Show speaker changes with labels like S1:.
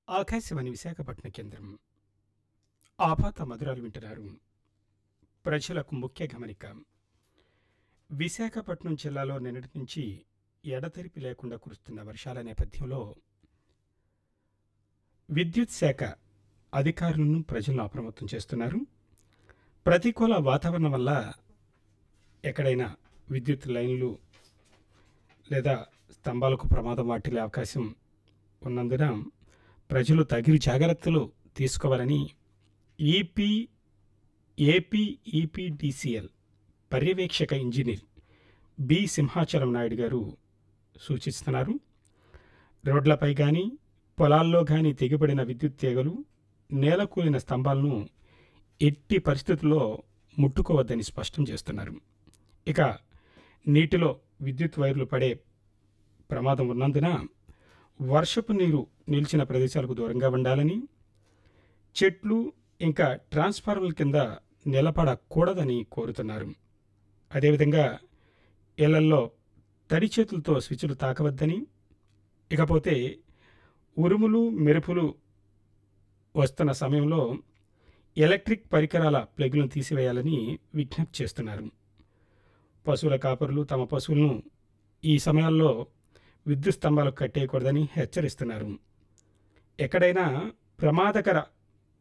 S1: ఆకాశవాణి విశాఖపట్నం కేంద్రం ఆపాత మధురాలు వింటున్నారు ప్రజలకు ముఖ్య గమనిక విశాఖపట్నం జిల్లాలో నిన్నటి నుంచి ఎడతెరిపి లేకుండా కురుస్తున్న వర్షాల నేపథ్యంలో విద్యుత్ శాఖ అధికారులను ప్రజలను అప్రమత్తం చేస్తున్నారు ప్రతికూల వాతావరణం వల్ల ఎక్కడైనా విద్యుత్ లైన్లు లేదా స్తంభాలకు ప్రమాదం వాటిల్లే అవకాశం ఉన్నందున ప్రజలు తగిన జాగ్రత్తలు తీసుకోవాలని ఈపీ ఏపీ ఈపీడీసీఎల్ పర్యవేక్షక ఇంజనీర్ బి సింహాచలం నాయుడు గారు సూచిస్తున్నారు రోడ్లపై కానీ పొలాల్లో కానీ తెగిపడిన విద్యుత్ తీగలు నేలకూలిన స్తంభాలను ఎట్టి పరిస్థితుల్లో ముట్టుకోవద్దని స్పష్టం చేస్తున్నారు ఇక నీటిలో విద్యుత్ వైర్లు పడే ప్రమాదం ఉన్నందున వర్షపు నీరు నిలిచిన ప్రదేశాలకు దూరంగా ఉండాలని చెట్లు ఇంకా ట్రాన్స్ఫార్మర్ల కింద నిలబడకూడదని కోరుతున్నారు అదేవిధంగా ఇళ్లల్లో తడి చేతులతో స్విచ్లు తాకవద్దని ఇకపోతే ఉరుములు మెరుపులు వస్తున్న సమయంలో ఎలక్ట్రిక్ పరికరాల ప్లగ్లను తీసివేయాలని విజ్ఞప్తి చేస్తున్నారు పశువుల కాపరులు తమ పశువులను ఈ సమయాల్లో విద్యుత్ స్తంభాలకు కట్టేయకూడదని హెచ్చరిస్తున్నారు ఎక్కడైనా ప్రమాదకర